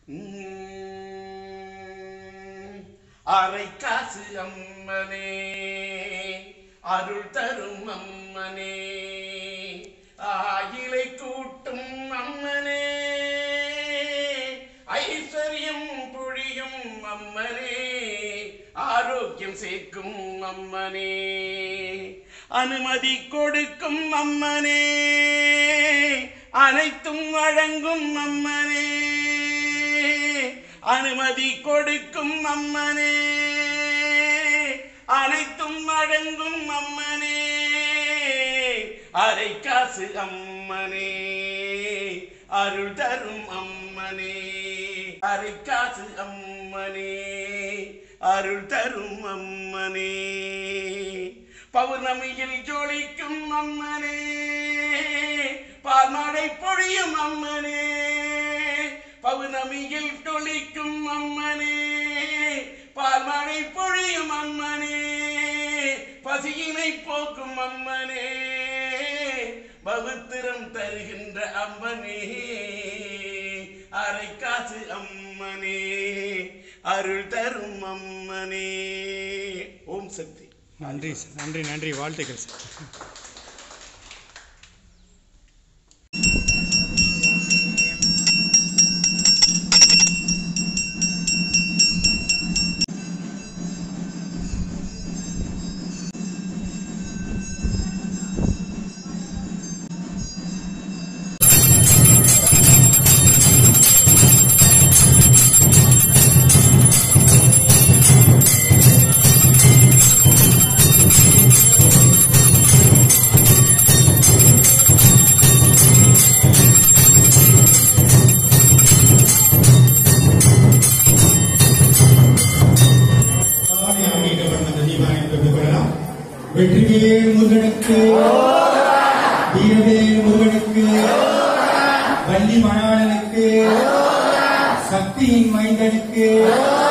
உம், அரை காசு அம்மனே அருள் தரும் அம்மனே ஆயிலை கூட்டும் அம்மனே ஐஸ்வர்யம் பொழியும் அம்மனே ஆரோக்கியம் சேர்க்கும் அம்மனே அனுமதி கொடுக்கும் அம்மனே அனைத்தும் வழங்கும் அம்மனே அனுமதி கொடுக்கும் அம்மனே அனைத்தும் வழங்கும் அம்மனே அரை காசு அம்மனே அருள் தரும் அம்மனே அரை காசு அம்மனே அருள் தரும் அம்மனே பௌர்ணமியில் ஜொலிக்கும் அம்மனே பால்மழை பொழியும் அம்மனே பௌர்ணமியில் ஜொலிக்கும் அம்மனே பால்மழை பொழியும் அம்மனே பசியினை போக்கும் அம்மனே பவித்திரம் தருகின்ற அம்மனே அரை காசு அம்மனே அருள் தரும் அம்மனே ஓம் சக்தி நன்றி சார் நன்றி நன்றி வாழ்த்துக்கள் சார் வெற்றிவேல் முருகனுக்கு வீரவேல் முருகனுக்கு வள்ளி மணாளனுக்கு சக்தியின் மைந்தனுக்கு